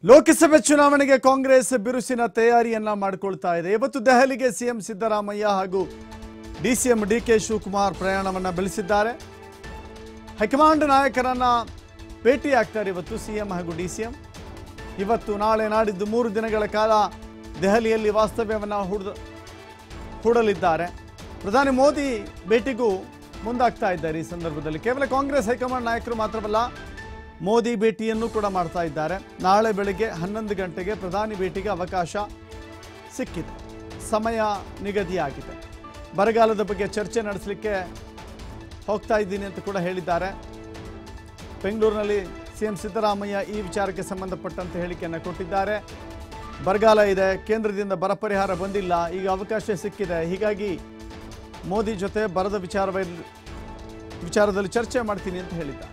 ಲೋಕಸಭೆ ಚುನಾವಣೆಗೆ ಕಾಂಗ್ರೆಸ್ ಬಿರುಸಿನ ತಯಾರಿಯನ್ನ ಮಾಡಿಕೊಳ್ತಾ ಇದೆ ಇವತ್ತು ದೆಹಲಿಗೆ ಸಿಎಂ ಸಿದ್ದರಾಮಯ್ಯ ಹಾಗೂ ಡಿಸಿಎಂ ಡಿ ಕೆ ಶಿವಕುಮಾರ್ ಪ್ರಯಾಣವನ್ನ ಬೆಳೆಸಿದ್ದಾರೆ ಹೈಕಮಾಂಡ್ ನಾಯಕರನ್ನ ಭೇಟಿಯಾಗ್ತಾರೆ ಇವತ್ತು ಸಿಎಂ ಹಾಗೂ ಡಿಸಿಎಂ ಇವತ್ತು ನಾಳೆ ನಾಡಿದ್ದು ಮೂರು ದಿನಗಳ ಕಾಲ ದೆಹಲಿಯಲ್ಲಿ ವಾಸ್ತವ್ಯವನ್ನ ಹೂಡ ಹೂಡಲಿದ್ದಾರೆ ಪ್ರಧಾನಿ ಮೋದಿ ಭೇಟಿಗೂ ಮುಂದಾಗ್ತಾ ಇದ್ದಾರೆ ಈ ಸಂದರ್ಭದಲ್ಲಿ ಕೇವಲ ಕಾಂಗ್ರೆಸ್ ಹೈಕಮಾಂಡ್ ನಾಯಕರು ಮಾತ್ರವಲ್ಲ ಮೋದಿ ಭೇಟಿಯನ್ನು ಕೂಡ ಮಾಡ್ತಾ ಇದ್ದಾರೆ ನಾಳೆ ಬೆಳಗ್ಗೆ ಹನ್ನೊಂದು ಗಂಟೆಗೆ ಪ್ರಧಾನಿ ಭೇಟಿಗೆ ಅವಕಾಶ ಸಿಕ್ಕಿದೆ ಸಮಯ ನಿಗದಿಯಾಗಿದೆ ಬರಗಾಲದ ಬಗ್ಗೆ ಚರ್ಚೆ ನಡೆಸಲಿಕ್ಕೆ ಹೋಗ್ತಾ ಇದ್ದೀನಿ ಅಂತ ಕೂಡ ಹೇಳಿದ್ದಾರೆ ಬೆಂಗಳೂರಿನಲ್ಲಿ ಸಿಎಂ ಸಿದ್ದರಾಮಯ್ಯ ಈ ವಿಚಾರಕ್ಕೆ ಸಂಬಂಧಪಟ್ಟಂತೆ ಹೇಳಿಕೆಯನ್ನು ಕೊಟ್ಟಿದ್ದಾರೆ ಬರಗಾಲ ಇದೆ ಕೇಂದ್ರದಿಂದ ಬರ ಪರಿಹಾರ ಬಂದಿಲ್ಲ ಈಗ ಅವಕಾಶ ಸಿಕ್ಕಿದೆ ಹೀಗಾಗಿ ಮೋದಿ ಜೊತೆ ಬರದ ವಿಚಾರದಲ್ಲಿ ವಿಚಾರದಲ್ಲಿ ಚರ್ಚೆ ಮಾಡ್ತೀನಿ ಅಂತ ಹೇಳಿದ್ದಾರೆ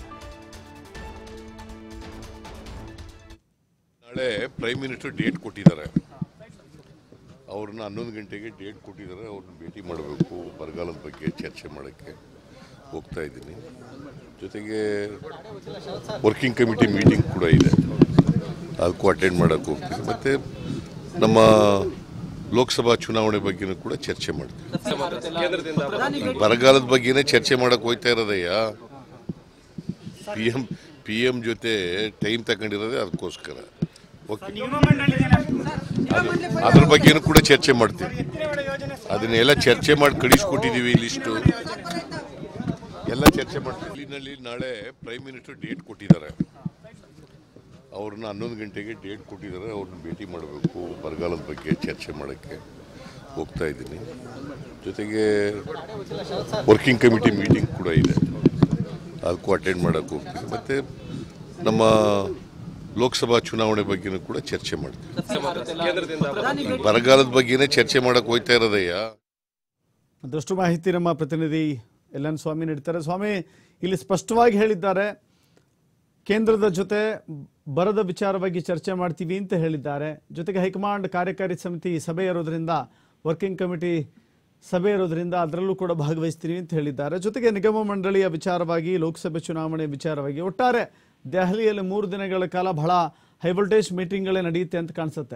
ನಾಳೆ ಪ್ರೈಮ್ ಮಿನಿಸ್ಟರ್ ಡೇಟ್ ಕೊಟ್ಟಿದ್ದಾರೆ ಅವ್ರನ್ನ ಹನ್ನೊಂದು ಗಂಟೆಗೆ ಡೇಟ್ ಕೊಟ್ಟಿದ್ದಾರೆ ಅವ್ರನ್ನ ಭೇಟಿ ಮಾಡಬೇಕು ಬರಗಾಲದ ಬಗ್ಗೆ ಚರ್ಚೆ ಮಾಡೋಕ್ಕೆ ಹೋಗ್ತಾ ಇದ್ದೀನಿ ಜೊತೆಗೆ ವರ್ಕಿಂಗ್ ಕಮಿಟಿ ಮೀಟಿಂಗ್ ಕೂಡ ಇದೆ ಅದಕ್ಕೂ ಅಟೆಂಡ್ ಮಾಡೋಕ್ಕೆ ಹೋಗ್ತೀನಿ ಮತ್ತು ನಮ್ಮ ಲೋಕಸಭಾ ಚುನಾವಣೆ ಬಗ್ಗೆನೂ ಕೂಡ ಚರ್ಚೆ ಮಾಡ್ತೀವಿ ಬರಗಾಲದ ಬಗ್ಗೆನೇ ಚರ್ಚೆ ಮಾಡಕ್ಕೆ ಹೋಗ್ತಾ ಇರೋದಯ್ಯ ಪಿ ಎಂ ಪಿ ಎಂ ಜೊತೆ ಟೈಮ್ ತಗೊಂಡಿರೋದೇ ಅದಕ್ಕೋಸ್ಕರ ಓಕೆ ಅದ್ರ ಬಗ್ಗೆನೂ ಕೂಡ ಚರ್ಚೆ ಮಾಡ್ತೀವಿ ಅದನ್ನೆಲ್ಲ ಚರ್ಚೆ ಮಾಡಿ ಕಳಿಸ್ಕೊಟ್ಟಿದ್ದೀವಿ ಲಿಸ್ಟು ಎಲ್ಲ ಚರ್ಚೆ ಮಾಡ್ತೀವಿ ಇಲ್ಲಿನಲ್ಲಿ ನಾಳೆ ಪ್ರೈಮ್ ಮಿನಿಸ್ಟರ್ ಡೇಟ್ ಕೊಟ್ಟಿದ್ದಾರೆ ಅವ್ರನ್ನ ಹನ್ನೊಂದು ಗಂಟೆಗೆ ಡೇಟ್ ಕೊಟ್ಟಿದ್ದಾರೆ ಅವ್ರನ್ನ ಭೇಟಿ ಮಾಡಬೇಕು ಬರಗಾಲದ ಬಗ್ಗೆ ಚರ್ಚೆ ಮಾಡೋಕ್ಕೆ ಹೋಗ್ತಾ ಇದ್ದೀನಿ ಜೊತೆಗೆ ವರ್ಕಿಂಗ್ ಕಮಿಟಿ ಮೀಟಿಂಗ್ ಕೂಡ ಇದೆ ಅದಕ್ಕೂ ಅಟೆಂಡ್ ಮಾಡೋಕ್ಕೆ ಹೋಗ್ತೀನಿ ಮತ್ತು ನಮ್ಮ ಲೋಕಸಭಾ ಚುನಾವಣೆ ಬಗ್ಗೆನೂ ಕೂಡ ಚರ್ಚೆ ಮಾಡ್ತೀವಿ ಬರಗಾಲದ ಬಗ್ಗೆನೇ ಚರ್ಚೆ ಮಾಡಕ್ಕೆ ಹೋಗ್ತಾ ಇರೋದಯ್ಯ ಅದಷ್ಟು ಮಾಹಿತಿ ನಮ್ಮ ಪ್ರತಿನಿಧಿ ಎಲ್ ಎನ್ ಸ್ವಾಮಿ ನೀಡ್ತಾರೆ ಸ್ವಾಮಿ ಇಲ್ಲಿ ಸ್ಪಷ್ಟವಾಗಿ ಹೇಳಿದ್ದಾರೆ ಕೇಂದ್ರದ ಜೊತೆ ಬರದ ವಿಚಾರವಾಗಿ ಚರ್ಚೆ ಮಾಡ್ತೀವಿ ಅಂತ ಹೇಳಿದ್ದಾರೆ ಜೊತೆಗೆ ಹೈಕಮಾಂಡ್ ಕಾರ್ಯಕಾರಿ ಸಮಿತಿ ಸಭೆ ಇರೋದ್ರಿಂದ ವರ್ಕಿಂಗ್ ಕಮಿಟಿ ಸಭೆ ಇರೋದ್ರಿಂದ ಅದರಲ್ಲೂ ಕೂಡ ಭಾಗವಹಿಸ್ತೀವಿ ಅಂತ ಹೇಳಿದ್ದಾರೆ ಜೊತೆಗೆ ನಿಗಮ ಮಂಡಳಿಯ ವಿಚಾರವಾಗಿ ಲೋಕಸಭೆ ಚುನಾವಣೆ ವಿಚಾರವಾಗಿ ಒಟ್ಟಾರೆ ದೆಹಲಿಯಲ್ಲಿ ಮೂರು ದಿನಗಳ ಕಾಲ ಬಹಳ ಹೈ ವೋಲ್ಟೇಜ್ ಮೀಟಿಂಗ್ಗಳೇ ನಡೆಯುತ್ತೆ ಅಂತ ಕಾಣಿಸುತ್ತೆ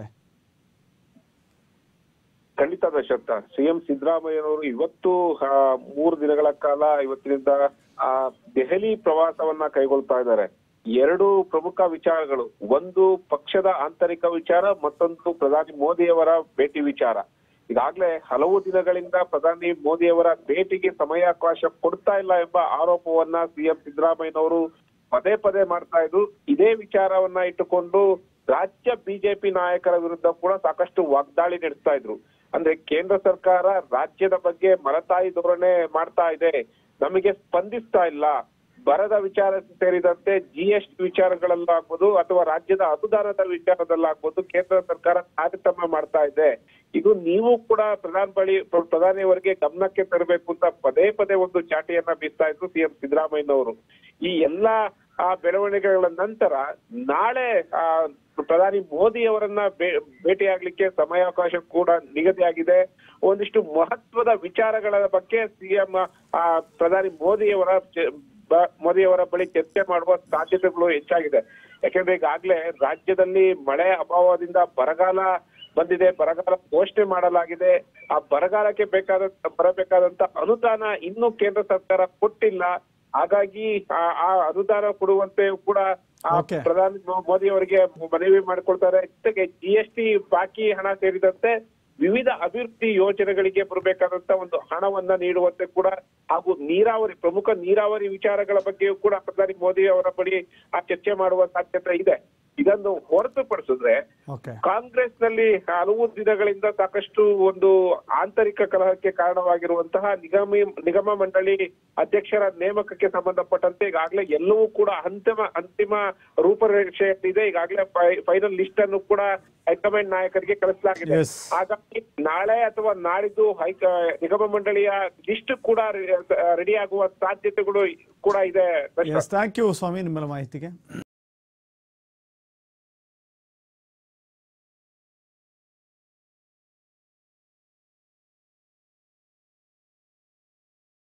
ಖಂಡಿತ ದಶರಥ ಸಿಎಂ ಸಿದ್ದರಾಮಯ್ಯನವರು ಇವತ್ತು ಆ, ಮೂರು ದಿನಗಳ ಕಾಲ ಇವತ್ತಿನಿಂದ ಆ ದೆಹಲಿ ಪ್ರವಾಸವನ್ನ ಕೈಗೊಳ್ತಾ ಇದ್ದಾರೆ ಎರಡು ಪ್ರಮುಖ ವಿಚಾರಗಳು ಒಂದು ಪಕ್ಷದ ಆಂತರಿಕ ವಿಚಾರ ಮತ್ತೊಂದು ಪ್ರಧಾನಿ ಮೋದಿಯವರ ಭೇಟಿ ವಿಚಾರ ಈಗಾಗಲೇ ಹಲವು ದಿನಗಳಿಂದ ಪ್ರಧಾನಿ ಮೋದಿಯವರ ಭೇಟಿಗೆ ಸಮಯಾವಕಾಶ ಕೊಡ್ತಾ ಇಲ್ಲ ಎಂಬ ಆರೋಪವನ್ನ ಸಿಎಂ ಸಿದ್ದರಾಮಯ್ಯನವರು ಪದೇ ಪದೇ ಮಾಡ್ತಾ ಇದ್ರು ಇದೇ ವಿಚಾರವನ್ನ ಇಟ್ಟುಕೊಂಡು ರಾಜ್ಯ ಬಿಜೆಪಿ ನಾಯಕರ ವಿರುದ್ಧ ಕೂಡ ಸಾಕಷ್ಟು ವಾಗ್ದಾಳಿ ನಡೆಸ್ತಾ ಇದ್ರು ಅಂದ್ರೆ ಕೇಂದ್ರ ಸರ್ಕಾರ ರಾಜ್ಯದ ಬಗ್ಗೆ ಮಲತಾಯಿ ಧೋರಣೆ ಮಾಡ್ತಾ ಇದೆ ನಮಗೆ ಸ್ಪಂದಿಸ್ತಾ ಇಲ್ಲ ಬರದ ವಿಚಾರ ಸೇರಿದಂತೆ ಜಿ ಎಸ್ ಟಿ ವಿಚಾರಗಳಲ್ಲಾಗ್ಬೋದು ಅಥವಾ ರಾಜ್ಯದ ಅನುದಾನದ ವಿಚಾರದಲ್ಲಾಗ್ಬೋದು ಕೇಂದ್ರ ಸರ್ಕಾರ ತಾರತಮ್ಯ ಮಾಡ್ತಾ ಇದೆ ಇದು ನೀವು ಕೂಡ ಪ್ರಧಾನ ಬಳಿ ಪ್ರಧಾನಿಯವರಿಗೆ ಗಮನಕ್ಕೆ ತರಬೇಕು ಅಂತ ಪದೇ ಪದೇ ಒಂದು ಚಾಟಿಯನ್ನ ಬೀಸ್ತಾ ಇದ್ರು ಸಿಎಂ ಸಿದ್ದರಾಮಯ್ಯನವರು ಈ ಎಲ್ಲಾ ಆ ಬೆಳವಣಿಗೆಗಳ ನಂತರ ನಾಳೆ ಆ ಪ್ರಧಾನಿ ಮೋದಿ ಅವರನ್ನ ಭೇ- ಭೇಟಿಯಾಗ್ಲಿಕ್ಕೆ ಸಮಯಾವಕಾಶ ಕೂಡ ನಿಗದಿಯಾಗಿದೆ ಒಂದಿಷ್ಟು ಮಹತ್ವದ ವಿಚಾರಗಳ ಬಗ್ಗೆ ಸಿಎಂ ಆ ಪ್ರಧಾನಿ ಮೋದಿಯವರ ಚ- ಬ- ಮೋದಿಯವರ ಬಳಿ ಚರ್ಚೆ ಮಾಡುವ ಸಾಧ್ಯತೆಗಳು ಹೆಚ್ಚಾಗಿದೆ ಯಾಕೆಂದ್ರೆ ಈಗಾಗ್ಲೇ ರಾಜ್ಯದಲ್ಲಿ ಮಳೆ ಅಭಾವದಿಂದ ಬರಗಾಲ ಬಂದಿದೆ ಬರಗಾಲ ಘೋಷಣೆ ಮಾಡಲಾಗಿದೆ ಆ ಬರಗಾಲಕ್ಕೆ ಬೇಕಾದ ಬರಬೇಕಾದಂತ ಅನುದಾನ ಇನ್ನೂ ಕೇಂದ್ರ ಸರ್ಕಾರ ಕೊಟ್ಟಿಲ್ಲ ಹಾಗಾಗಿ ಆ ಆ ಅನುದಾನ ಕೊಡುವಂತೆ ಕೂಡ ಆ Okay. ಪ್ರಧಾನಿ ಮೋದಿ ಅವರಿಗೆ ಮನವಿ ಮಾಡಿಕೊಳ್ತಾರೆ ಜೊತೆಗೆ ಜಿ ಎಸ್ ಟಿ ಬಾಕಿ ಹಣ ಸೇರಿದಂತೆ ವಿವಿಧ ಅಭಿವೃದ್ಧಿ ಯೋಜನೆಗಳಿಗೆ ಬರಬೇಕಾದಂತ ಒಂದು ಹಣವನ್ನ ನೀಡುವಂತೆ ಕೂಡ ಹಾಗೂ ನೀರಾವರಿ ಪ್ರಮುಖ ನೀರಾವರಿ ವಿಚಾರಗಳ ಬಗ್ಗೆಯೂ ಕೂಡ ಪ್ರಧಾನಿ ಮೋದಿ ಅವರ ಬಳಿ ಆ ಚರ್ಚೆ ಮಾಡುವ ಸಾಧ್ಯತೆ ಇದೆ ಇದನ್ನು ಹೊರತುಪಡಿಸಿದ್ರೆ ಓಕೆ ಕಾಂಗ್ರೆಸ್ ನಲ್ಲಿ ಹಲವು ದಿನಗಳಿಂದ ಸಾಕಷ್ಟು ಒಂದು ಆಂತರಿಕ ಕಲಹಕ್ಕೆ ಕಾರಣವಾಗಿರುವಂತಹ ನಿಗಮ ನಿಗಮ ಮಂಡಳಿ ಅಧ್ಯಕ್ಷರ ನೇಮಕಕ್ಕೆ ಸಂಬಂಧಪಟ್ಟಂತೆ ಈಗಾಗಲೇ ಎಲ್ಲವೂ ಕೂಡ ಅಂತಿಮ ಅಂತಿಮ ರೂಪರೇಷೆ ಇದೆ ಈಗಾಗಲೇ ಫೈನಲ್ ಲಿಸ್ಟ್ ಅನ್ನು ಕೂಡ ಹೈಕಮಾಂಡ್ ನಾಯಕರಿಗೆ ಕಳಿಸಲಾಗಿದೆ Yes. ಹಾಗಾಗಿ ನಾಳೆ ಅಥವಾ ನಾಡಿದ್ದು ಹೈಕ ನಿಗಮ ಮಂಡಳಿಯ ಲಿಸ್ಟ್ ಕೂಡ ರೆಡಿ ಆಗುವ ಸಾಧ್ಯತೆಗಳು ಕೂಡ ಇದೆ ಎಸ್ ಥ್ಯಾಂಕ್ ಯು ಸ್ವಾಮಿ ನಿಮ್ಮೆಲ್ಲ ಮಾಹಿತಿಗೆ